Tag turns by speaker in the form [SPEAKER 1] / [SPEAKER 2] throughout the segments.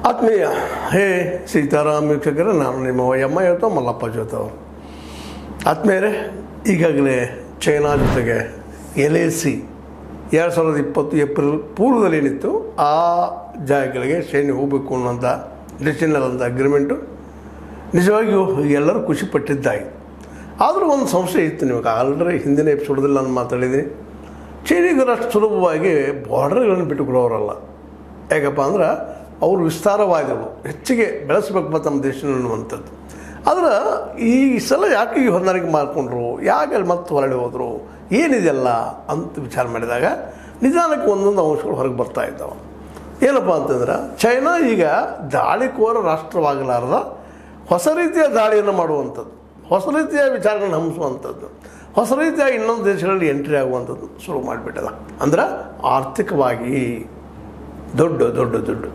[SPEAKER 1] ಆತ್ಮೀಯ ಹೇ ಸೀತಾರಾಮ್ ವೀಕ್ಷಕರೇ ನಾನು ನಿಮ್ಮ ಎಮ್ಮ ಇವತ್ತು ಮಲ್ಲಪ್ಪ ಜೊತೆ ಅವರು ಆತ್ಮೀಯರೇ ಈಗಾಗಲೇ ಚೈನಾ ಜೊತೆಗೆ ಎಲ್ ಎ ಸಿ ಎರಡು ಸಾವಿರದ ಇಪ್ಪತ್ತು ಏಪ್ರಿಲ್ ಪೂರ್ವದಲ್ಲಿ ಏನಿತ್ತು ಆ ಜಾಗಗಳಿಗೆ ಸೈನ್ಯ ಹೋಗಬೇಕು ಅನ್ನೋಂಥ ಡಿಸಿಷನಲ್ ಅಗ್ರಿಮೆಂಟು ನಿಜವಾಗಿಯೂ ಎಲ್ಲರೂ ಖುಷಿ ಪಟ್ಟಿದ್ದಾಗಿ ಆದರೂ ಒಂದು ಸಂಶಯ ಇತ್ತು ನಿಮಗೆ ಆಲ್ರೆಡಿ ಹಿಂದಿನ ಎಪಿಸೋಡ್ದಲ್ಲಿ ನಾನು ಮಾತಾಡಿದ್ದೀನಿ ಚೀನಿಗರು ಅಷ್ಟು ಸುಲಭವಾಗಿ ಬಾರ್ಡರ್ಗಳನ್ನು ಬಿಟ್ಟುಕೊಡೋರಲ್ಲ ಯಾಕಪ್ಪ ಅಂದ್ರೆ ಅವರು ವಿಸ್ತಾರವಾದವು ಹೆಚ್ಚಿಗೆ ಬೆಳೆಸಬೇಕು ತಮ್ಮ ದೇಶ ಅನ್ನುವಂಥದ್ದು ಆದ್ರೆ ಈ ಸಲ ಯಾಕೆ ಈ ಹೊಂದಾಣಿಕೆ ಮಾಡಿಕೊಂಡ್ರು ಯಾಕೆ ಅಲ್ಲಿ ಮತ್ತೆ ಹೊರಳಿ ಹೋದರು ಏನಿದೆಲ್ಲ ಅಂತ ವಿಚಾರ ಮಾಡಿದಾಗ ನಿಧಾನಕ್ಕೆ ಒಂದೊಂದು ಅಂಶಗಳು ಹೊರಗೆ ಬರ್ತಾ ಇದ್ದಾವೆ ಏನಪ್ಪ ಅಂತಂದ್ರೆ ಚೈನಾ ಈಗ ದಾಳಿಕೋರ ರಾಷ್ಟ್ರವಾಗಲಾರದ ಹೊಸ ರೀತಿಯ ದಾಳಿಯನ್ನು ಮಾಡುವಂಥದ್ದು ಹೊಸ ರೀತಿಯ ವಿಚಾರಗಳನ್ನು ಹಂಸುವಂಥದ್ದು ಹೊಸ ರೀತಿಯ ಇನ್ನೊಂದು ದೇಶಗಳಲ್ಲಿ ಎಂಟ್ರಿ ಆಗುವಂಥದ್ದು ಶುರು ಮಾಡಿಬಿಟ್ಟದ ಅಂದ್ರೆ ಆರ್ಥಿಕವಾಗಿ ದೊಡ್ಡ ದೊಡ್ಡ ದುಡ್ಡು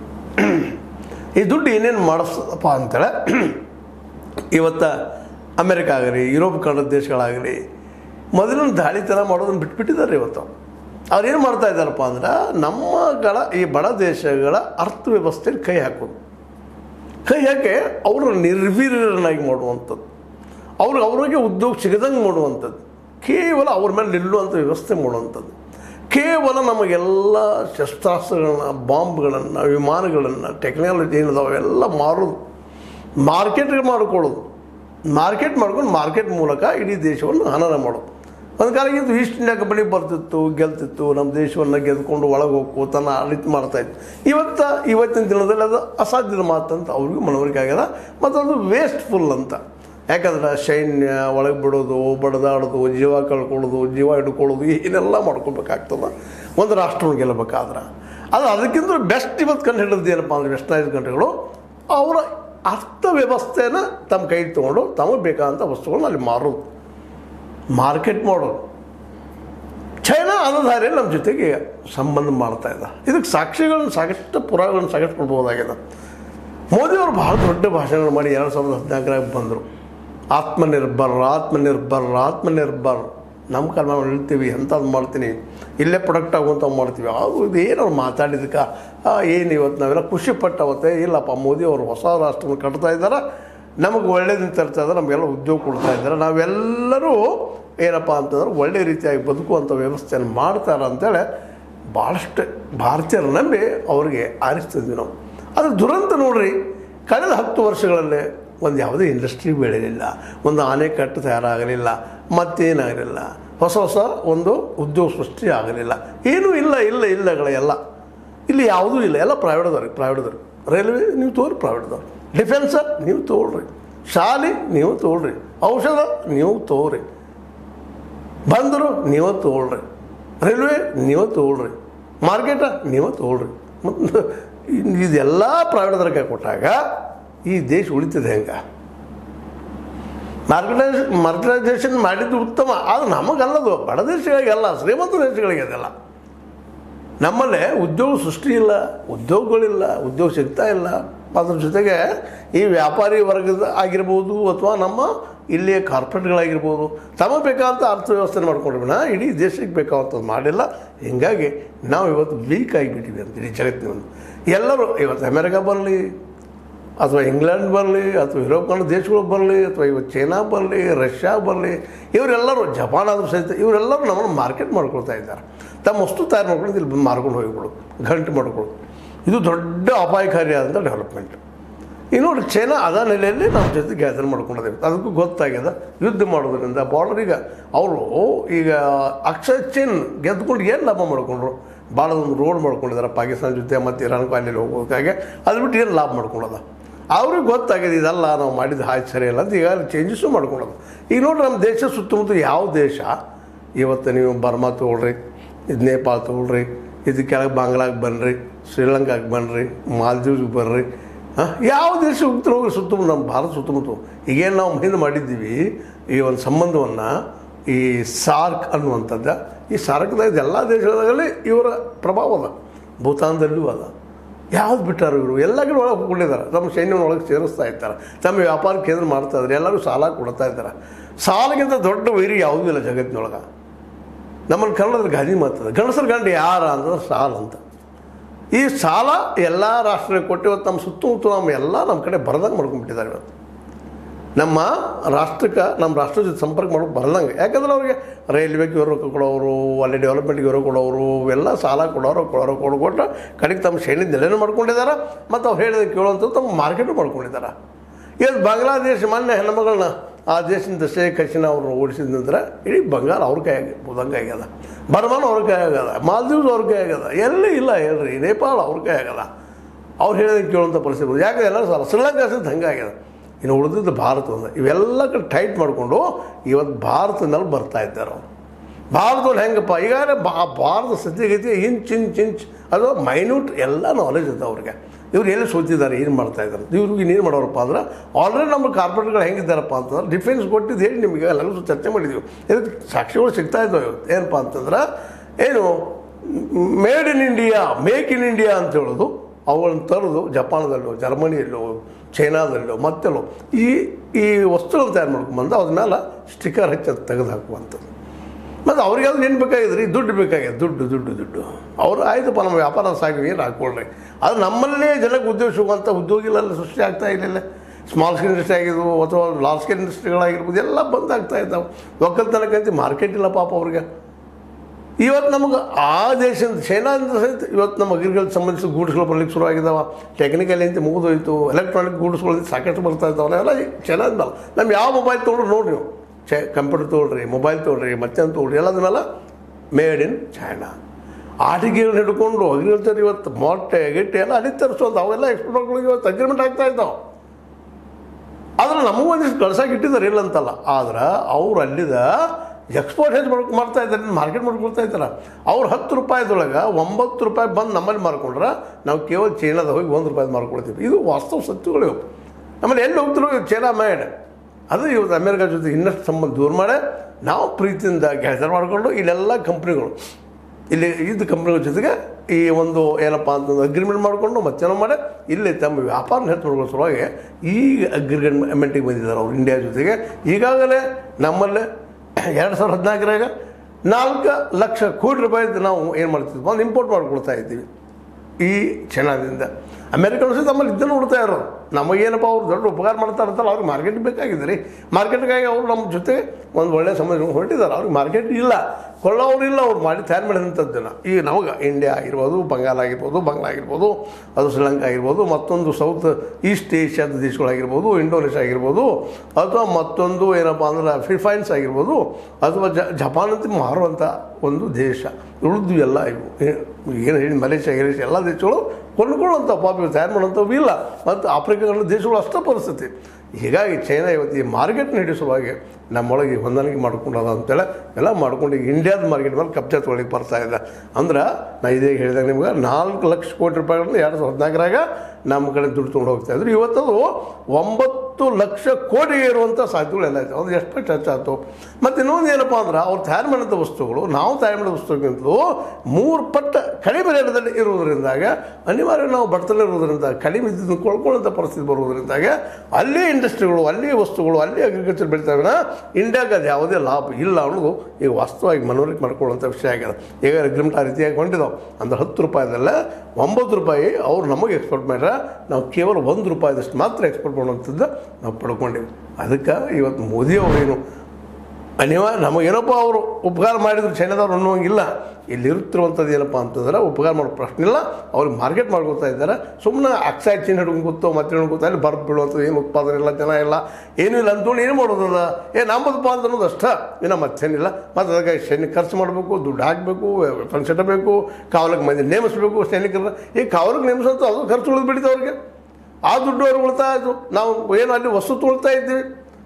[SPEAKER 1] ಈ ದುಡ್ಡು ಏನೇನು ಮಾಡಿಸ್ತದಪ್ಪ ಅಂತೇಳಿ ಇವತ್ತು ಅಮೆರಿಕ ಆಗಲಿ ಯುರೋಪ್ ಖಂಡದ ದೇಶಗಳಾಗಲಿ ಮೊದಲಿನ ದಾಳಿ ಥರ ಮಾಡೋದನ್ನು ಬಿಟ್ಬಿಟ್ಟಿದ್ದಾರೆ ಇವತ್ತು ಅವ್ರೇನು ಮಾಡ್ತಾ ಇದ್ದಾರಪ್ಪ ಅಂದ್ರೆ ನಮ್ಮಗಳ ಈ ಬಡ ದೇಶಗಳ ಅರ್ಥವ್ಯವಸ್ಥೆಯಲ್ಲಿ ಕೈ ಹಾಕೋದು ಕೈ ಹಾಕಿ ಅವರು ನಿರ್ವೀರ್ಯರನ್ನಾಗಿ ಮಾಡುವಂಥದ್ದು ಅವ್ರಿಗೆ ಅವ್ರಿಗೆ ಉದ್ಯೋಗ ಸಿಗದಂಗೆ ಮಾಡುವಂಥದ್ದು ಕೇವಲ ಅವ್ರ ಮೇಲೆ ನಿಲ್ಲುವಂಥ ವ್ಯವಸ್ಥೆ ಮಾಡುವಂಥದ್ದು ಕೇವಲ ನಮಗೆಲ್ಲ ಶಸ್ತ್ರಾಸ್ತ್ರಗಳನ್ನ ಬಾಂಬ್ಗಳನ್ನು ವಿಮಾನಗಳನ್ನು ಟೆಕ್ನಾಲಜಿ ಏನಿದಾವೆ ಅವೆಲ್ಲ ಮಾರೋದು ಮಾರ್ಕೆಟ್ಗೆ ಮಾಡ್ಕೊಳ್ಳೋದು ಮಾರ್ಕೆಟ್ ಮಾಡ್ಕೊಂಡು ಮಾರ್ಕೆಟ್ ಮೂಲಕ ಇಡೀ ದೇಶವನ್ನು ಹನನ ಮಾಡೋದು ಒಂದು ಕಾಲ ಇದು ಈಸ್ಟ್ ಇಂಡಿಯಾ ಕಂಪನಿ ಬರ್ತಿತ್ತು ಗೆಲ್ತಿತ್ತು ನಮ್ಮ ದೇಶವನ್ನು ಗೆದ್ಕೊಂಡು ಒಳಗೆ ಹೋಗು ತನ್ನ ಆಡಳಿತ ಮಾಡ್ತಾಯಿತ್ತು ಇವತ್ತು ಇವತ್ತಿನ ದಿನದಲ್ಲಿ ಅದು ಅಸಾಧ್ಯದ ಮಾತಂತ ಅವ್ರಿಗೂ ಮನವರಿಕೆ ಆಗ್ಯದ ಮತ್ತು ಅದು ವೇಸ್ಟ್ಫುಲ್ ಅಂತ ಯಾಕಂದ್ರೆ ಸೈನ್ಯ ಒಳಗೆ ಬಿಡೋದು ಬಡದಾಡೋದು ಜೀವ ಕಳ್ಕೊಳ್ಳೋದು ಜೀವ ಹಿಡ್ಕೊಳ್ಳೋದು ಏನೆಲ್ಲ ಮಾಡ್ಕೊಬೇಕಾಗ್ತದೆ ಒಂದು ರಾಷ್ಟ್ರವನ್ನು ಗೆಲ್ಲಬೇಕಾದ್ರೆ ಅದು ಅದಕ್ಕಿಂತ ಬೆಸ್ಟ್ ಇವತ್ತು ಕಂಡು ಹಿಡಿದು ಏನಪ್ಪ ಅಂದರೆ ವೆಸ್ಟರ್ನೈಸ್ ಕಂಟ್ರಿಗಳು ಅವರ ಅರ್ಥವ್ಯವಸ್ಥೆನ ತಮ್ಮ ಕೈಗೆ ತೊಗೊಂಡು ತಮಗೆ ಬೇಕಾದಂಥ ವಸ್ತುಗಳನ್ನ ಅಲ್ಲಿ ಮಾರೋದು ಮಾರ್ಕೆಟ್ ಮಾಡೋದು ಚೈನಾ ಅನ್ನೋ ದಾರಿಯಲ್ಲಿ ನಮ್ಮ ಜೊತೆಗೆ ಸಂಬಂಧ ಮಾಡ್ತಾ ಇದ್ದ ಇದಕ್ಕೆ ಸಾಕ್ಷಿಗಳನ್ನು ಸಾಕಷ್ಟು ಪುರಾವೆಗಳನ್ನು ಸಾಕಷ್ಟು ಕೊಡ್ಬೋದಾಗಿದೆ ಮೋದಿಯವರು ಬಹಳ ದೊಡ್ಡ ಭಾಷಣಗಳು ಮಾಡಿ ಎರಡು ಸಾವಿರದ ಹದಿನಾಲ್ಕರಾಗ ಬಂದರು ಆತ್ಮನಿರ್ಭರ್ ಆತ್ಮನಿರ್ಭರ್ ಆತ್ಮನಿರ್ಭರ್ ನಮ್ಮ ಕಾಲ ನಾವು ಹೇಳ್ತೀವಿ ಎಂಥದ್ದು ಮಾಡ್ತೀನಿ ಇಲ್ಲೇ ಪ್ರೊಡಕ್ಟ್ ಆಗುವಂಥವು ಮಾಡ್ತೀವಿ ಅದು ಇದು ಏನು ಅವ್ರು ಮಾತಾಡಿದಕ್ಕೆ ಏನು ಇವತ್ತು ನಾವೆಲ್ಲ ಖುಷಿ ಪಟ್ಟವತ್ತೆ ಇಲ್ಲಪ್ಪ ಮೋದಿ ಅವರು ಹೊಸ ರಾಷ್ಟ್ರವನ್ನು ಕಟ್ತಾ ಇದ್ದಾರೆ ನಮಗೆ ಒಳ್ಳೇದನ್ನು ತರ್ತಾ ಇದ್ದಾರೆ ನಮಗೆಲ್ಲ ಉದ್ಯೋಗ ಕೊಡ್ತಾ ಇದ್ದಾರೆ ನಾವೆಲ್ಲರೂ ಏನಪ್ಪ ಅಂತಂದ್ರೆ ಒಳ್ಳೆ ರೀತಿಯಾಗಿ ಬದುಕುವಂಥ ವ್ಯವಸ್ಥೆಯನ್ನು ಮಾಡ್ತಾರೆ ಅಂತೇಳಿ ಭಾಳಷ್ಟು ಭಾರತೀಯರು ನಂಬಿ ಅವರಿಗೆ ಆರಿಸ್ತಿದ್ವಿ ನಾವು ಅದು ದುರಂತ ನೋಡ್ರಿ ಕಳೆದ ಹತ್ತು ವರ್ಷಗಳಲ್ಲೇ ಒಂದು ಯಾವುದೇ ಇಂಡಸ್ಟ್ರಿ ಬೆಳೆಯಲಿಲ್ಲ ಒಂದು ಆನೆಕಟ್ಟು ತಯಾರಾಗಲಿಲ್ಲ ಮತ್ತೇನಾಗಲಿಲ್ಲ ಹೊಸ ಹೊಸ ಒಂದು ಉದ್ಯೋಗ ಸೃಷ್ಟಿ ಆಗಲಿಲ್ಲ ಏನೂ ಇಲ್ಲ ಇಲ್ಲ ಇಲ್ಲಗಳ ಎಲ್ಲ ಇಲ್ಲಿ ಯಾವುದೂ ಇಲ್ಲ ಎಲ್ಲ ಪ್ರೈವೇಟ್ದವ್ರಿಗೆ ಪ್ರೈವೇಟ್ದವ್ರಿಗೆ ರೈಲ್ವೆ ನೀವು ತೋರಿ ಪ್ರೈವೇಟ್ದವ್ರು ಡಿಫೆನ್ಸ ನೀವು ತೊಗೊಳ್ರಿ ಶಾಲೆ ನೀವು ತೊಗೊಳ್ರಿ ಔಷಧ ನೀವು ತೊಗೊಳ್ರಿ ಬಂದರು ನೀವು ತೊಗೊಳ್ರಿ ರೈಲ್ವೆ ನೀವು ತೊಗೊಳ್ರಿ ಮಾರ್ಕೆಟ ನೀವು ತೊಗೊಳ್ರಿ ಮತ್ತು ಇದೆಲ್ಲ ಪ್ರೈವೇಟ್ದವ್ರಿಗೆ ಕೊಟ್ಟಾಗ ಈ ದೇಶ ಉಳಿತದೆ ಹೆಂಗೆ ಮಾರ್ಕೆಟೈಸ್ ಮಾರ್ಕೆಟೈಸೇಷನ್ ಮಾಡಿದ್ದು ಉತ್ತಮ ಆದರೆ ನಮಗಲ್ಲದು ಬಡ ದೇಶಗಳಿಗೆಲ್ಲ ಶ್ರೀಮಂತ ದೇಶಗಳಿಗೆ ಅದೆಲ್ಲ ನಮ್ಮಲ್ಲೇ ಉದ್ಯೋಗ ಸೃಷ್ಟಿ ಇಲ್ಲ ಉದ್ಯೋಗಗಳಿಲ್ಲ ಉದ್ಯೋಗ ಸಿಗ್ತಾ ಇಲ್ಲ ಅದ್ರ ಜೊತೆಗೆ ಈ ವ್ಯಾಪಾರಿ ವರ್ಗದ ಆಗಿರ್ಬೋದು ಅಥವಾ ನಮ್ಮ ಇಲ್ಲಿಯ ಕಾರ್ಪೊರೇಟ್ಗಳಾಗಿರ್ಬೋದು ತಮಗೆ ಬೇಕಾದಂಥ ಅರ್ಥವ್ಯವಸ್ಥೆ ಮಾಡ್ಕೊಂಡ್ಬಿಣ ಇಡೀ ದೇಶಕ್ಕೆ ಬೇಕಾದಂಥದ್ದು ಮಾಡಿಲ್ಲ ಹೀಗಾಗಿ ನಾವು ಇವತ್ತು ವೀಕ್ ಆಗಿಬಿಟ್ಟಿವಿ ಅಂತ ಇಡೀ ಜಗತ್ತಿನ ಎಲ್ಲರೂ ಇವತ್ತು ಅಮೆರಿಕ ಬರಲಿ ಅಥವಾ ಇಂಗ್ಲೆಂಡ್ ಬರಲಿ ಅಥವಾ ಯುರೋಪ್ ಖಂಡ ದೇಶಗಳು ಬರಲಿ ಅಥವಾ ಇವತ್ತು ಚೈನಾ ಬರಲಿ ರಷ್ಯಾ ಬರಲಿ ಇವರೆಲ್ಲರೂ ಜಪಾನ್ ಆದರೂ ಸಹಿತ ಇವರೆಲ್ಲರೂ ನಮ್ಮನ್ನು ಮಾರ್ಕೆಟ್ ಮಾಡ್ಕೊಳ್ತಾ ಇದ್ದಾರೆ ತಮ್ಮ ವಸ್ತು ತಯಾರು ಮಾಡ್ಕೊಂಡು ಇಲ್ಲಿ ಬಂದು ಮಾರ್ಕೊಂಡು ಹೋಗಿಬಿಡು ಗಂಟು ಮಾಡ್ಕೊಳ್ಳೋದು ಇದು ದೊಡ್ಡ ಅಪಾಯಕಾರಿಯಾದಂಥ ಡೆವಲಪ್ಮೆಂಟ್ ಈಗ ನೋಡಿ ಚೈನಾ ಅದ ನೆಲೆಯಲ್ಲಿ ನಮ್ಮ ಜೊತೆ ಗ್ಯಾದರ್ ಮಾಡ್ಕೊಂಡಿದ್ದೇವೆ ಅದಕ್ಕೂ ಗೊತ್ತಾಗ್ಯದ ಯುದ್ಧ ಮಾಡೋದ್ರಿಂದ ಬಾರ್ಡರಿಗೆ ಅವರು ಈಗ ಅಕ್ಷಯ್ ಚೀನ್ ಗೆದ್ದುಕೊಂಡು ಏನು ಲಾಭ ಮಾಡ್ಕೊಂಡ್ರು ಭಾಳ ಒಂದು ರೋಡ್ ಮಾಡ್ಕೊಂಡಿದ್ದಾರೆ ಪಾಕಿಸ್ತಾನ ಜೊತೆ ಮತ್ತು ಇರಾನ್ ಕಾಲಲ್ಲಿ ಹೋಗೋದಕ್ಕಾಗಿ ಅದು ಬಿಟ್ಟು ಏನು ಲಾಭ ಮಾಡ್ಕೊಳ್ಳೋದ ಅವ್ರಿಗೆ ಗೊತ್ತಾಗಿದೆ ಇದೆಲ್ಲ ನಾವು ಮಾಡಿದ ಹಾಯ್ ಸರಿ ಇಲ್ಲ ಅಂತ ಈಗ ಚೇಂಜಸ್ಸು ಮಾಡ್ಕೊಳ್ಳೋದು ಈಗ ನೋಡ್ರಿ ನಮ್ಮ ದೇಶ ಸುತ್ತಮುತ್ತ ಯಾವ ದೇಶ ಇವತ್ತು ನೀವು ಬರ್ಮಾ ತೊಗೊಳ್ರಿ ಇದು ನೇಪಾಳ ತೊಗೊಳ್ರಿ ಇದು ಕೆಳಗೆ ಬಾಂಗ್ಲಾಗೆ ಬನ್ನಿರಿ ಶ್ರೀಲಂಕಾಗೆ ಬನ್ನಿರಿ ಮಾಲ್ದೀವ್ಸ್ಗೆ ಬರ್ರಿ ಹಾಂ ಯಾವ ದೇಶ ಹೋಗ್ತಾರೆ ಹೋಗಿ ಸುತ್ತಮುತ್ತ ನಮ್ಮ ಭಾರತ ಸುತ್ತಮುತ್ತ ಈಗೇನು ನಾವು ಹಿಂದೆ ಮಾಡಿದ್ದೀವಿ ಈ ಒಂದು ಸಂಬಂಧವನ್ನು ಈ ಸಾರ್ಕ್ ಅನ್ನುವಂಥದ್ದು ಈ ಸಾರ್ಕ್ದಾಗ ಎಲ್ಲ ದೇಶಗಳಲ್ಲಿ ಇವರ ಪ್ರಭಾವ ಅದ ಭೂತಾನದಲ್ಲೂ ಅದ ಯಾವ್ದು ಬಿಟ್ಟಾರ ಇವರು ಎಲ್ಲ ಕಡೆ ಒಳಗೆ ಹೋಗ್ಕೊಂಡಿದ್ದಾರೆ ತಮ್ಮ ಸೈನ್ಯವನ್ನು ಒಳಗೆ ಸೇರಿಸ್ತಾ ಇರ್ತಾರೆ ತಮ್ಮ ವ್ಯಾಪಾರ ಕೇಂದ್ರ ಮಾಡ್ತಾ ಇದ್ದಾರೆ ಎಲ್ಲರೂ ಸಾಲ ಕೊಡ್ತಾ ಇದ್ದಾರೆ ಸಾಲಗಿಂತ ದೊಡ್ಡ ವೈರಿ ಯಾವುದೂ ಇಲ್ಲ ಜಗತ್ತಿನೊಳಗೆ ನಮ್ಮಲ್ಲಿ ಕನ್ನಡದಲ್ಲಿ ಗಾದಿ ಮಾತದ ಗಂಡಸರ ಗಂಡ ಯಾರ ಅಂತಂದ್ರೆ ಸಾಲ ಅಂತ ಈ ಸಾಲ ಎಲ್ಲ ರಾಷ್ಟ್ರಗಳಿಗೆ ಕೊಟ್ಟು ಇವತ್ತು ನಮ್ಮ ಸುತ್ತಮುತ್ತ ನಮ್ಮ ಎಲ್ಲ ನಮ್ಮ ಕಡೆ ಬರದಂಗೆ ಮಾಡ್ಕೊಂಡ್ಬಿಟ್ಟಿದ್ದಾರೆ ಇವತ್ತು ನಮ್ಮ ರಾಷ್ಟ್ರಕ್ಕೆ ನಮ್ಮ ರಾಷ್ಟ್ರದ ಜೊತೆ ಸಂಪರ್ಕ ಮಾಡೋಕೆ ಬರದಂಗೆ ಯಾಕಂದ್ರೆ ಅವ್ರಿಗೆ ರೈಲ್ವೆಗೆ ಇವರು ರೊಕ್ಕ ಕೊಡೋರು ಅಲ್ಲಿ ಡೆವಲಪ್ಮೆಂಟ್ಗೆ ಇವರು ಕೊಡೋರು ಎಲ್ಲ ಸಾಲ ಕೊಡೋರು ಕೊಡೋರು ಕೊಡು ಕೊಟ್ಟು ಕಡೆಗೆ ತಮ್ಮ ಸೈನ್ಯದ ನೆಲೆನೂ ಮಾಡ್ಕೊಂಡಿದ್ದಾರೆ ಮತ್ತು ಅವ್ರು ಹೇಳಿದ ಕೇಳುವಂಥದ್ದು ತಮ್ಮ ಮಾರ್ಕೆಟು ಮಾಡ್ಕೊಂಡಿದ್ದಾರೆ ಇವತ್ತು ಬಾಂಗ್ಲಾದೇಶ ಮಾನ್ಯ ಹೆಣ್ಮಗಳನ್ನ ಆ ದೇಶದ ದಸೆ ಕಚ್ಚಿನ ಅವ್ರನ್ನ ಓಡಿಸಿದ ನಂತರ ಇಡೀ ಬಂಗಾರ ಅವ್ರ ಕೈಯಾಗಿ ಹೋದಂಗೆ ಆಗ್ಯದ ಬರ್ಮಾನ್ ಅವ್ರ ಕೈ ಆಗ್ಯದ ಮಾಲ್ದೀವ್ಸ್ ಅವ್ರ ಕೈ ಆಗ್ಯದ ಎಲ್ಲಿ ಇಲ್ಲ ಹೇಳ್ರಿ ನೇಪಾಳ ಅವ್ರ ಕೈ ಆಗ್ಯದ ಅವ್ರು ಹೇಳಿದಂಗೆ ಕೇಳುವಂಥ ಪರಿಸ್ಥಿತಿ ಬಂದು ಯಾಕೆ ಎಲ್ಲ ಸಾಲ ಶ್ರೀಲಂಕಾ ಸಹಿತ ಹಂಗಾಗ್ಯದ ಇನ್ನು ಉಳಿದಿದ್ದು ಭಾರತ ಒಂದು ಇವೆಲ್ಲ ಕಡೆ ಟೈಟ್ ಮಾಡಿಕೊಂಡು ಇವತ್ತು ಭಾರತದಲ್ಲಿ ಬರ್ತಾ ಇದ್ದಾರೆ ಅವರು ಭಾರತದಲ್ಲಿ ಹೆಂಗಪ್ಪ ಈಗಾಗಲೇ ಬಾ ಭಾರತ ಸ್ಥಿತಿಗತಿ ಇಂಚ್ ಇಂಚ್ ಇಂಚ್ ಅದು ಮೈನ್ಯೂಟ್ ಎಲ್ಲ ನಾಲೆಜ್ ಇದೆ ಅವ್ರಿಗೆ ಇವ್ರು ಎಲ್ಲಿ ಸೋತಿದ್ದಾರೆ ಏನು ಮಾಡ್ತಾ ಇದ್ದಾರೆ ಇವ್ರಿಗೆ ಇನ್ನೇನು ಮಾಡೋರಪ್ಪ ಅಂದ್ರೆ ಆಲ್ರೆಡಿ ನಮ್ಮ ಕಾರ್ಪೊರೇಟ್ಗಳು ಹೆಂಗಿದ್ದಾರಪ್ಪ ಅಂತಂದ್ರೆ ಡಿಫೆನ್ಸ್ ಕೊಟ್ಟಿದ್ದು ಹೇಳಿ ನಿಮಗೆ ಎಲ್ಲರೂ ಚರ್ಚೆ ಮಾಡಿದ್ದೀವಿ ಇದಕ್ಕೆ ಸಾಕ್ಷಿಗಳು ಸಿಗ್ತಾ ಇದ್ದಾವೆ ಇವತ್ತು ಏನಪ್ಪ ಅಂತಂದ್ರೆ ಏನು made in India make in India ಅಂತ ಹೇಳೋದು ಅವುಗಳನ್ನು ತರೋದು ಜಪಾನದಲ್ಲೋ ಜರ್ಮನಿಯಲ್ಲೋ ಚೈನಾದಲ್ಲೋ ಮತ್ತೆಲ್ಲೋ ಈ ಈ ವಸ್ತುಗಳನ್ನು ತಯಾರು ಮಾಡ್ಕೊಂಬಂದು ಅದ್ರ ಮೇಲೆ ಸ್ಟಿಕ್ಕರ್ ಹಚ್ಚಿ ಅದು ತೆಗೆದು ಹಾಕುವಂಥದ್ದು ಮತ್ತು ಅವ್ರಿಗೆ ಅದು ಏನು ಬೇಕಾಗಿದ್ರಿ ದುಡ್ಡು ಬೇಕಾಗಿದೆ ದುಡ್ಡು ದುಡ್ಡು ದುಡ್ಡು ಅವರು ಆಯ್ತಪ್ಪ ನಮ್ಮ ವ್ಯಾಪಾರ ಸಾಗಿ ಏನು ಹಾಕ್ಕೊಳ್ರಿ ಅದು ನಮ್ಮಲ್ಲೇ ಜನಕ್ಕೆ ಉದ್ಯೋಗ ಸಿಗುವಂಥ ಉದ್ಯೋಗಿಗಳೆಲ್ಲ ಸೃಷ್ಟಿ ಆಗ್ತಾ ಇಲ್ಲ ಸ್ಮಾಲ್ ಸ್ಕೇಲ್ ಇಂಡಸ್ಟ್ರಿ ಆಗಿದ್ವು ಅಥವಾ ಲಾರ್ಜ್ ಸ್ಕೇಲ್ ಇಂಡಸ್ಟ್ರಿಗಳಾಗಿರ್ಬೋದು ಎಲ್ಲ ಬಂದ್ ಆಗ್ತಾ ಇದ್ದಾವೆ ಒಕ್ಕಲ್ತನಕ್ಕಂತ ಮಾರ್ಕೆಟ್ ಇಲ್ಲ ಪಾಪ ಅವ್ರಿಗೆ ಇವತ್ತು ನಮಗೆ ಆ ದೇಶದ ಚೈನಾದಿಂದ ಸಹಿತ ಇವತ್ತು ನಮ್ಮ ಅಗ್ರಿಕಲ್ಚರ್ ಸಂಬಂಧಿಸಿದ ಗೂಡ್ಸ್ಗಳು ಬರ್ಲಿಕ್ಕೆ ಶುರು ಆಗಿದ್ದಾವೆ ಟೆಕ್ನಿಕಲಿ ಅಂತ ಮುಗಿದೋಯ್ತು ಎಲೆಕ್ಟ್ರಾನಿಕ್ ಗೂಡ್ಸ್ಗಳು ಸಾಕಷ್ಟು ಬರ್ತಾ ಇದ್ದಾವೆ ಎಲ್ಲ ಚೈನಾದಿಂದ ನಮ್ಮ ಯಾವ ಮೊಬೈಲ್ ತೊಗೊಂಡ್ರು ನೋಡಿ ನೀವು ಚೆ ಕಂಪ್ಯೂಟರ್ ತೊಗೊಳ್ರಿ ಮೊಬೈಲ್ ತೊಗೊಳ್ರಿ ಮತ್ತೇನು ತೊಗೊಳ್ರಿ ಎಲ್ಲದ ಮೇಲೆ ಮೇಡ್ ಇನ್ ಚೈನಾ ಆಟಿಕೆಗಳನ್ನ ಹಿಡ್ಕೊಂಡು ಅಗ್ರಿಕಲ್ಚರ್ ಇವತ್ತು ಮೊಟ್ಟೆ ಗಿಟ್ಟೆ ಎಲ್ಲ ಅಲ್ಲಿ ತರಿಸೋದು ಅವೆಲ್ಲ ಎಕ್ಸ್ಪೋರ್ಟ್ಗಳಿಗೆ ಇವತ್ತು ಅಗ್ರಿಮೆಂಟ್ ಆಗ್ತಾ ಇದ್ದಾವೆ ಆದ್ರೆ ನಮಗೂ ಒಂದಿಷ್ಟು ಕಳ್ಸಕ್ಕೆ ಇಟ್ಟಿದ್ದಾರೆ ಇಲ್ಲ ಅಂತಲ್ಲ ಆದ್ರೆ ಅವ್ರು ಅಲ್ಲಿದ ಎಕ್ಸ್ಪೋರ್ಟ್ ಹೆಚ್ಚು ಮಾಡ್ಕೊ ಮಾಡ್ತಾ ಇದ್ದಾರೆ ಮಾರ್ಕೆಟ್ ಮಾಡ್ಕೊಳ್ತಾ ಇದ್ದಾರೆ ಅವ್ರು ಹತ್ತು ರೂಪಾಯಿದೊಳಗೆ ಒಂಬತ್ತು ರೂಪಾಯಿ ಬಂದು ನಮ್ಮಲ್ಲಿ ಮಾರ್ಕೊಂಡ್ರೆ ನಾವು ಕೇವಲ ಚೈನಾದ ಹೋಗಿ ಒಂದು ರೂಪಾಯಿ ಮಾರ್ಕೊಳ್ತೀವಿ ಇದು ವಾಸ್ತವ ಸತ್ಯಗಳು ಇವು ನಮ್ಮಲ್ಲಿ ಎಲ್ಲಿ ಹೋಗ್ತಿರೋ ಚೈನಾ ಮ್ಯಾಡ್ ಅದು ಇವತ್ತು ಅಮೇರಿಕಾ ಜೊತೆ ಇನ್ನಷ್ಟು ಸಂಬಂಧ ದೂರ ಮಾಡಿ ನಾವು ಪ್ರೀತಿಯಿಂದ ಗೆಳತನ ಮಾಡಿಕೊಂಡು ಇಲ್ಲೆಲ್ಲ ಕಂಪ್ನಿಗಳು ಇಲ್ಲಿ ಇದ್ದ ಕಂಪ್ನಿಗಳ ಜೊತೆಗೆ ಈ ಒಂದು ಏನಪ್ಪ ಅಂತಂದು ಅಗ್ರಿಮೆಂಟ್ ಮಾಡಿಕೊಂಡು ಮತ್ತೇನೋ ಮಾಡಿ ಇಲ್ಲಿ ತಮ್ಮ ವ್ಯಾಪಾರ ಹೆಚ್ಚು ಮಾಡ್ಕೊಳ್ಳೋ ಸಲುವಾಗಿ ಈಗ ಅಗ್ರಿಮೆಂಟಿಗೆ ಬಂದಿದ್ದಾರೆ ಅವರು ಇಂಡಿಯಾ ಜೊತೆಗೆ ಈಗಾಗಲೇ ನಮ್ಮಲ್ಲೇ ಎರಡು ಸಾವಿರದ ಹದಿನಾಲ್ಕರಾಗ ನಾಲ್ಕು ಲಕ್ಷ ಕೋಟಿ ರೂಪಾಯಿದ್ದು ನಾವು ಏನು ಮಾಡ್ತಿದ್ವಿ ಒಂದು ಇಂಪೋರ್ಟ್ ಮಾಡ್ಕೊಳ್ತಾ ಇದ್ದೀವಿ ಈ ಚೈನಾದಿಂದ ಅಮೇರಿಕನ್ ಸಹಿತ ನಮ್ಮಲ್ಲಿ ಇದನ್ನು ನೋಡ್ತಾ ಇರೋರು ನಮಗೇನಪ್ಪ ಅವ್ರು ದೊಡ್ಡ ಉಪಕಾರ ಮಾಡ್ತಾ ಇರ್ತಾರಲ್ಲ ಅವ್ರಿಗೆ ಮಾರ್ಕೆಟ್ ಬೇಕಾಗಿದೆ ರೀ ಮಾರ್ಕೆಟ್ಗಾಗಿ ಅವರು ನಮ್ಮ ಜೊತೆ ಒಂದು ಒಳ್ಳೆಯ ಸಮಯ ಹೊರಟಿದ್ದಾರೆ ಅವ್ರಿಗೆ ಮಾರ್ಕೆಟ್ ಇಲ್ಲ ಕೊಳ್ಳೋರು ಇಲ್ಲ ಅವ್ರು ಮಾಡಿ ತಯಾರು ಮಾಡಿದಂಥದ್ದನ್ನು ಈಗ ನಮಗೆ ಇಂಡಿಯಾ ಆಗಿರ್ಬೋದು ಬಂಗಾಲ ಆಗಿರ್ಬೋದು ಬಾಂಗ್ಲಾ ಆಗಿರ್ಬೋದು ಅದು ಶ್ರೀಲಂಕಾ ಆಗಿರ್ಬೋದು ಮತ್ತೊಂದು ಸೌತ್ ಈಸ್ಟ್ ಏಷ್ಯಾದ ದೇಶಗಳಾಗಿರ್ಬೋದು ಇಂಡೋನೇಷ್ಯಾ ಆಗಿರ್ಬೋದು ಅಥವಾ ಮತ್ತೊಂದು ಏನಪ್ಪ ಅಂದ್ರೆ ಫಿಲಿಪೈನ್ಸ್ ಆಗಿರ್ಬೋದು ಅಥವಾ ಜ ಜಪಾನ್ ಅಂತ ಮಾರುವಂಥ ಒಂದು ದೇಶ ಉಳಿದು ಎಲ್ಲ ಇವು ಏನು ಹೇಳಿ ಮಲೇಷ್ಯಾ ಗಿಲೇಷ್ಯಾ ಎಲ್ಲ ದೇಶಗಳು ಕೊಂಡ್ಕೊಳ್ಳುವಂಥ ಪಾಪ ಇವು ತಯಾರು ಮಾಡುವಂಥವು ಇಲ್ಲ ಮತ್ತು ಆಫ್ರಿಕಾಗಳ ದೇಶಗಳು ಅಷ್ಟೇ ಪರಿಸ್ಥಿತಿ ಹೀಗಾಗಿ ಚೈನಾ ಇವತ್ತು ಈ ಮಾರ್ಕೆಟ್ನ ಹಿಡಿಸುವಾಗಿ ನಮ್ಮೊಳಗೆ ಹೊಂದಾಣಿಕೆ ಮಾಡ್ಕೊಂಡದ ಅಂತೇಳಿ ಎಲ್ಲ ಮಾಡ್ಕೊಂಡು ಈಗ ಇಂಡಿಯಾದ ಮಾರ್ಕೆಟ್ ಮೇಲೆ ಕಬ್ಜಾ ತೊಗೊಳಿಕ್ಕೆ ಬರ್ತಾ ಇದೆ ಅಂದ್ರೆ ನಾ ಇದೇ ಹೇಳಿದಾಗ ನಿಮ್ಗೆ ನಾಲ್ಕು ಲಕ್ಷ ಕೋಟಿ ರೂಪಾಯಿಗಳನ್ನ ಎರಡು ಸಾವಿರದ ಹದಿನಾಲ್ಕರಾಗ ನಮ್ಮ ಕಡೆ ದುಡ್ಡು ತೊಗೊಂಡು ಹೋಗ್ತಾ ಇದ್ರು ಇವತ್ತದು ಒಂಬತ್ತು ಲಕ್ಷ ಕೋಟಿ ಇರುವಂಥ ಸಾಧ್ಯತೆಗಳೆಲ್ಲ ಇದೆ ಅದು ಎಷ್ಟು ಟಚ್ ಆಯ್ತು ಮತ್ತು ಇನ್ನೊಂದು ಏನಪ್ಪ ಅಂದ್ರೆ ಅವ್ರು ತಯಾರು ಮಾಡಿದ ವಸ್ತುಗಳು ನಾವು ತಯಾರು ಮಾಡಿದ ವಸ್ತುಗಳಿಗಿಂತಲೂ ಮೂರು ಪಟ್ಟ ಕಡಿಮೆ ರೇಟದಲ್ಲಿ ಇರುವುದರಿಂದಾಗ ಅನಿವಾರ್ಯ ನಾವು ಬಡತನ ಇರುವುದರಿಂದ ಕಡಿಮೆ ಇದ್ದನ್ನು ಕೊಳ್ಳುವಂಥ ಪರಿಸ್ಥಿತಿ ಬರುವುದರಿಂದಾಗ ಅಲ್ಲೇ ಇಂಡಸ್ಟ್ರಿಗಳು ಅಲ್ಲೇ ವಸ್ತುಗಳು ಅಲ್ಲೇ ಅಗ್ರಿಕಲ್ಚರ್ ಬೆಳಿತಾವೆ ಇಂಡಿಯಾಗೆ ಅದು ಯಾವುದೇ ಲಾಭ ಇಲ್ಲ ಅನ್ನೋದು ಈಗ ವಾಸ್ತವವಾಗಿ ಮನವರಿಕೆ ಮಾಡ್ಕೊಳ್ಳುವಂಥ ವಿಷಯ ಆಗಿದೆ ಈಗ ಅಗ್ರಿಮೆಂಟ್ ಆ ರೀತಿಯಾಗಿ ಹೊಂಟಿದಾವೆ ಅಂದ್ರೆ ಹತ್ತು ರೂಪಾಯಿದಲ್ಲ ಒಂಬತ್ತು ರೂಪಾಯಿ ಅವ್ರು ನಮಗೆ ಎಕ್ಸ್ಪೋರ್ಟ್ ಮಾಡ್ರೆ ನಾವು ಕೇವಲ ಒಂದು ರೂಪಾಯಿದಷ್ಟು ಮಾತ್ರ ಎಕ್ಸ್ಪೋರ್ಟ್ ಮಾಡುವಂಥದ್ದು ನಾವು ಪಡ್ಕೊಂಡಿವಿ ಅದಕ್ಕೆ ಇವತ್ತು ಮೋದಿ ಅವರೇನು ಅನಿವಾರ್ಯ ನಮಗೇನಪ್ಪ ಅವರು ಉಪಕಾರ ಮಾಡಿದ್ರು ಚೈನಾದವ್ರು ಅನ್ನುವಂಗಿಲ್ಲ ಇಲ್ಲಿ ಇರುತ್ತಿರುವಂಥದ್ದು ಏನಪ್ಪ ಅಂತಂದ್ರೆ ಉಪಕಾರ ಮಾಡೋ ಪ್ರಶ್ನೆ ಇಲ್ಲ ಅವ್ರಿಗೆ ಮಾರ್ಕೆಟ್ ಮಾಡ್ಕೊತಾ ಇದ್ದಾರೆ ಸುಮ್ಮನೆ ಅಕ್ಸೈಡ್ ಚಿನ್ನ ಹಿಡ್ಕೊಂಡು ಕೂತೋ ಮತ್ತೆ ಹಿಡ್ಕೊಂಡು ಕೂತೋ ಅಲ್ಲಿ ಬರ್ದು ಬೀಳುವಂಥದ್ದು ಏನು ಉತ್ಪಾದನೆ ಇಲ್ಲ ಜನ ಇಲ್ಲ ಏನೂ ಇಲ್ಲ ಅಂದ್ಕೊಂಡು ಏನು ಮಾಡೋದದ ಏ ನಮ್ಮದಪ್ಪ ಅಂತ ಅನ್ನೋದು ಅಷ್ಟೇ ಇನ್ನು ಮತ್ತೇನಿಲ್ಲ ಮತ್ತು ಅದಕ್ಕೆ ಸೈನಿಕ ಖರ್ಚು ಮಾಡಬೇಕು ದುಡ್ಡು ಹಾಕಬೇಕು ವೆಪನ್ಸ್ ಇಡಬೇಕು ಕಾವಲಿಗೆ ಮಂದಿ ನೇಮಿಸಬೇಕು ಸೈನಿಕರನ್ನ ಈ ಕಾವಲಿಗೆ ನೇಮಿಸೋದು ಅದು ಖರ್ಚು ಉಳಿದು ಬಿಡಿತು ಅವ್ರಿಗೆ ಆ ದುಡ್ಡು ಅವ್ರಿಗೆ ಉಳಿತಾ ಇತ್ತು ನಾವು ಏನು ಅಲ್ಲಿ ವಸ್ತು ತೊಳ್ತಾ ಇದ್ದೀವಿ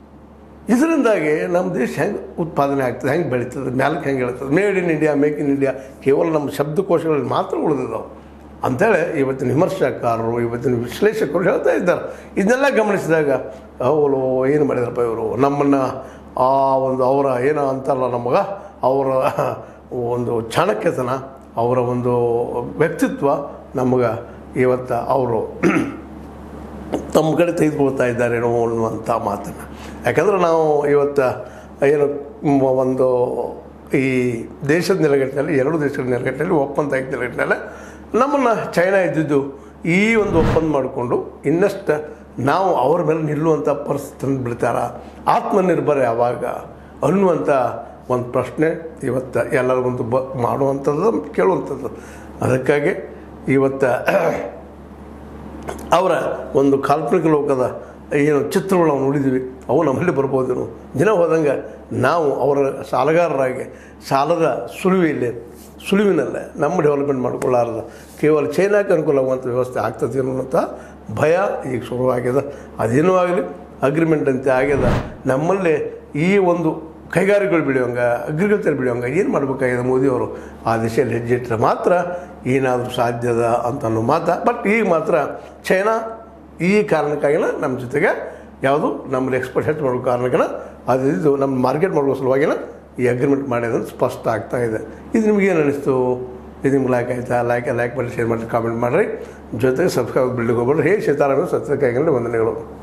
[SPEAKER 1] ಇದರಿಂದಾಗಿ ನಮ್ಮ ದೇಶ ಹೆಂಗೆ ಉತ್ಪಾದನೆ ಆಗ್ತದೆ ಹೆಂಗೆ ಬೆಳೀತದೆ ಮ್ಯಾಲಕ್ಕೆ ಹೆಂಗೆ ಹೇಳ್ತದೆ made in India make in India ಕೇವಲ ನಮ್ಮ ಶಬ್ದಕೋಶಗಳಲ್ಲಿ ಮಾತ್ರ ಉಳಿದಿದ್ದಾವೆ ಅಂಥೇಳಿ ಇವತ್ತಿನ ವಿಮರ್ಶಕರು ಇವತ್ತಿನ ವಿಶ್ಲೇಷಕರು ಹೇಳ್ತಾ ಇದ್ದಾರೆ ಇದನ್ನೆಲ್ಲ ಗಮನಿಸಿದಾಗ ಅವರು ಏನು ಮಾಡಿದಾರಪ್ಪ ಇವರು ನಮ್ಮನ್ನು ಆ ಒಂದು ಅವರ ಏನೋ ಅಂತಲ್ಲ ನಮಗೆ ಅವರ ಒಂದು ಚಾಣಕ್ಯತನ ಅವರ ಒಂದು ವ್ಯಕ್ತಿತ್ವ ನಮಗೆ ಇವತ್ತು ಅವರು ತಮ್ಮ ಕಡೆ ತೆಗೆದುಕೊಳ್ತಾ ಇದ್ದಾರೇನೋ ಅನ್ನುವಂಥ ಮಾತನ್ನು ಯಾಕಂದ್ರೆ ನಾವು ಇವತ್ತು ಏನು ಮ್- ಒಂದು ಈ ದೇಶದ ನೆಲೆಗಟ್ಟಿನಲ್ಲಿ ಎರಡು ದೇಶದ ನೆಲೆಗಟ್ಟಿನಲ್ಲಿ ಒಪ್ಪಂದ ಆಯ್ತು ನೆಲೆಗಟ್ಟಿನಲ್ಲಿ ನಮ್ಮನ್ನು ಚೈನಾ ಇದ್ದಿದ್ದು ಈ ಒಂದು ಒಪ್ಪಂದ ಮಾಡಿಕೊಂಡು ಇನ್ನಷ್ಟು ನಾವು ಅವ್ರ ಮೇಲೆ ನಿಲ್ಲುವಂಥ ಪರಿಸ್ಥಿತಿ ಬಿಡ್ತಾರ ಆತ್ಮನಿರ್ಭರ ಯಾವಾಗ ಅನ್ನುವಂಥ ಒಂದು ಪ್ರಶ್ನೆ ಇವತ್ತು ಎಲ್ಲರಿಗೊಂದು ಬ ಮಾಡುವಂಥದ್ದು ಕೇಳುವಂಥದ್ದು ಅದಕ್ಕಾಗಿ ಇವತ್ತು ಅವರ ಒಂದು ಕಾಲ್ಪನಿಕ ಲೋಕದ ಏನು ಚಿತ್ರಗಳು ನಾವು ನೋಡಿದ್ವಿ ಅವು ನಮ್ಮಲ್ಲಿ ಬರ್ಬೋದೇನು ದಿನ ಹೋದಂಗೆ ನಾವು ಅವರ ಸಾಲಗಾರರಾಗಿ ಸಾಲದ ಸುಳಿವಿಲ್ಲಿ ಸುಳಿವಿನಲ್ಲೇ ನಮ್ಮ ಡೆವಲಪ್ಮೆಂಟ್ ಮಾಡ್ಕೊಳ್ಳಾರದ ಕೇವಲ ಚೈನಾಕ್ಕೆ ಅನುಕೂಲವಾಗುವಂಥ ವ್ಯವಸ್ಥೆ ಆಗ್ತದೆ ಅನ್ನುವಂಥ ಭಯ ಈಗ ಶುರುವಾಗಿದೆ ಅದೇನೂ ಆಗಲಿ ಅಗ್ರಿಮೆಂಟ್ ಅಂತ ಆಗ್ಯದ ನಮ್ಮಲ್ಲಿ ಈ ಒಂದು ಕೈಗಾರಿಕೆಗಳು ಬೆಳೆಯೋಂಗ ಅಗ್ರಿಕಲ್ಚರ್ ಬೆಳೆಯೋಂಗ ಏನು ಮಾಡಬೇಕಾಗಿದೆ ಮೋದಿಯವರು ಆ ದಿಶೆಯಲ್ಲಿ ಹೆಜ್ಜೆ ಇಟ್ಟರೆ ಮಾತ್ರ ಏನಾದರೂ ಸಾಧ್ಯದ ಅಂತ ಅನ್ನೋ ಮಾತ ಬಟ್ ಈಗ ಮಾತ್ರ ಚೈನಾ ಈ ಕಾರಣಕ್ಕಾಗಿನ ನಮ್ಮ ಜೊತೆಗೆ ಯಾವುದು ನಮ್ಮಲ್ಲಿ ಎಕ್ಸ್ಪೋರ್ಟ್ ಹೆಚ್ಚು ಮಾಡೋ ಕಾರಣಕ್ಕಿನ ಅದು ಇದು ನಮ್ಮ ಮಾರ್ಕೆಟ್ ಮಾಡೋ ಸಲುವಾಗಿನ ಈ ಅಗ್ರಿಮೆಂಟ್ ಮಾಡಿದ್ರೆ ಸ್ಪಷ್ಟ ಆಗ್ತಾ ಇದೆ ಇದು ನಿಮ್ಗೇನು ಅನಿಸ್ತು ಇದು ನಿಮ್ಗೆ ಲೈಕ್ ಆಯ್ತಾ ಲೈಕ್ ಲೈಕ್ ಮಾಡಿ ಶೇರ್ ಮಾಡಿ ಕಾಮೆಂಟ್ ಮಾಡಿರಿ ಜೊತೆಗೆ ಸಬ್ಸ್ಕ್ರೈಬ್ ಬಿಲ್ಡಿಗೆ ಹೋಗ್ಬಿಡ್ರಿ ಹೇ ಸೀತಾರಾಮ ಸತ್ಯಕಾಯಿಗಳು ವಂದನೆಗಳು